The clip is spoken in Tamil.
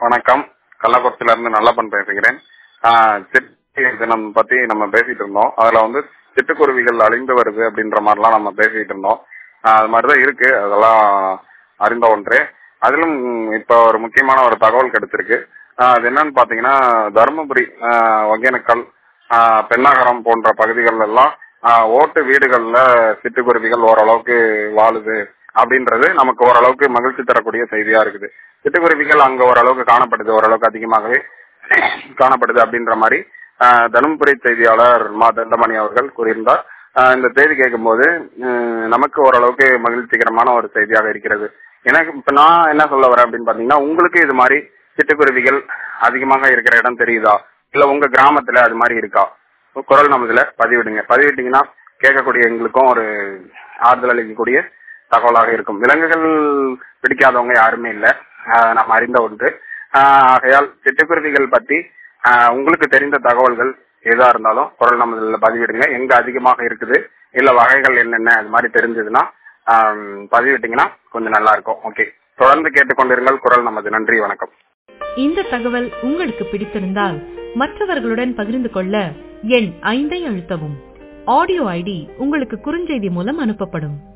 வணக்கம் கள்ளக்குறிச்சியில இருந்து நல்லப்பன் பேசுகிறேன் ஆஹ் சிட்டு தினம் பத்தி நம்ம பேசிட்டு இருந்தோம் அதுல வந்து சிட்டுக்குருவிகள் அழிந்து வருது அப்படின்ற மாதிரிலாம் நம்ம பேசிட்டு இருந்தோம் ஆஹ் அது மாதிரிதான் இருக்கு அதெல்லாம் அறிந்த ஒன்று அதிலும் இப்ப ஒரு முக்கியமான ஒரு தகவல் கிடைச்சிருக்கு ஆஹ் அது என்னன்னு பாத்தீங்கன்னா தருமபுரி ஆஹ் ஒகேனக்கல் ஆஹ் பெண்ணாகரம் போன்ற பகுதிகள் எல்லாம் ஆஹ் ஓட்டு வீடுகள்ல சிட்டுக்குருவிகள் ஓரளவுக்கு வாழுது அப்படின்றது நமக்கு ஓரளவுக்கு மகிழ்ச்சி தரக்கூடிய செய்தியா இருக்குது சிட்டுக்குருவிகள் அங்க ஓரளவுக்கு காணப்படுது ஓரளவுக்கு அதிகமாகவே காணப்படுது அப்படின்ற மாதிரி ஆஹ் தருமபுரி செய்தியாளர் மா தண்டமணி அவர்கள் கூறியிருந்தார் ஆஹ் இந்த செய்தி கேட்கும்போது உம், நமக்கு ஓரளவுக்கு மகிழ்ச்சிகரமான ஒரு செய்தியாக இருக்கிறது எனக்கு இப்ப நான் என்ன சொல்ல வரேன் அப்படின்னு பாத்தீங்கன்னா உங்களுக்கு இது மாதிரி சிட்டுக்குருவிகள் அதிகமாக இருக்கிற இடம் தெரியுதா இல்ல உங்க கிராமத்துல அது மாதிரி இருக்கா குரல் நமதுல பதிவிடுங்க பதிவிட்டீங்கன்னா கேட்கக்கூடிய எங்களுக்கும் ஒரு ஆறுதல் அளிக்கக்கூடிய தகவலாக இருக்கும் விலங்குகள் பிடிக்காதவங்க யாருமே இல்ல ஆஹ் நாம் அறிந்த ஒன்று ஆஹ் ஆகையால் சிட்டுக்குருவிகள் பத்தி ஆஹ் உங்களுக்கு தெரிந்த தகவல்கள் எதா இருந்தாலும் குரல் நமதுல பதிவிடுங்க எங்க அதிகமாக இருக்குது இல்ல வகைகள் என்னென்ன அது மாதிரி தெரிஞ்சதுன்னா ஆஹ் பதிவிட்டீங்கன்னா கொஞ்சம் நல்லா இருக்கும் ஓகே தொடர்ந்து கேட்டுக்கொண்டிருங்கள் குரல் நமது நன்றி வணக்கம் இந்த தகவல் உங்களுக்கு பிடித்திருந்தால் மற்றவர்களுடன் பகிர்ந்து கொள்ள எண் ஐந்தை அழுத்தவும் ஆடியோ ஐடி உங்களுக்கு குறுஞ்செய்தி மூலம் அனுப்பப்படும்